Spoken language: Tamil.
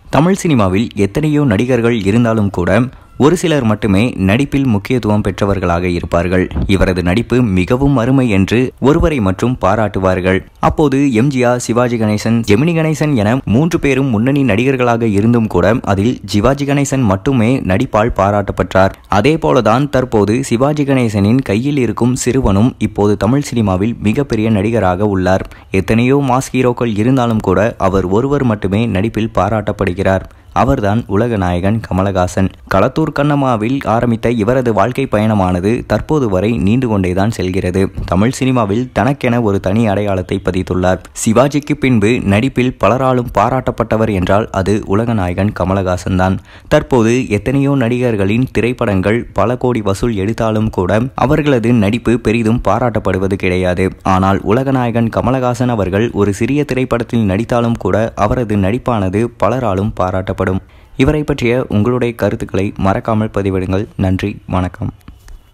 தமிழ் சினிமாவில் எத்தனையோ நடிகர்கள் இருந்தாலும் கூட ஒரு சிலர் மட்டுமே நடிப்பில் முக்கியத்துவம் பெற்றவர்களாக இருப்பார்கள் இவரது நடிப்பு மிகவும் அருமை என்று ஒருவரை மட்டும் பாராட்டுவார்கள் அப்போது எம்ஜிஆர் சிவாஜி கணேசன் ஜெமினி கணேசன் என மூன்று பேரும் முன்னணி நடிகர்களாக இருந்தும் கூட அதில் சிவாஜி கணேசன் மட்டுமே நடிப்பால் பாராட்டப்பட்டார் அதே போலதான் தற்போது சிவாஜி கணேசனின் கையில் இருக்கும் சிறுவனும் இப்போது தமிழ் சினிமாவில் மிகப்பெரிய நடிகராக உள்ளார் எத்தனையோ மாஸ் ஹீரோக்கள் இருந்தாலும் கூட அவர் ஒருவர் மட்டுமே நடிப்பில் பாராட்டப்படுகிறார் அவர்தான் உலக நாயகன் கமலஹாசன் களத்தூர் கண்ணம்மாவில் ஆரம்பித்த இவரது வாழ்க்கை பயணமானது தற்போது வரை நீண்டு கொண்டேதான் செல்கிறது தமிழ் சினிமாவில் தனக்கென ஒரு தனி அடையாளத்தை பதித்துள்ளார் சிவாஜிக்கு பின்பு நடிப்பில் பலராலும் பாராட்டப்பட்டவர் என்றால் அது உலக நாயகன் கமலஹாசன் தான் தற்போது எத்தனையோ நடிகர்களின் திரைப்படங்கள் பல கோடி வசூல் எடுத்தாலும் கூட அவர்களது நடிப்பு பெரிதும் பாராட்டப்படுவது கிடையாது ஆனால் உலகநாயகன் கமலஹாசன் அவர்கள் ஒரு சிறிய திரைப்படத்தில் நடித்தாலும் கூட அவரது நடிப்பானது பலராலும் பாராட்டப்படும் இவரை பற்றிய உங்களுடைய கருத்துக்களை மறக்காமல் பதிவிடுங்கள் நன்றி வணக்கம்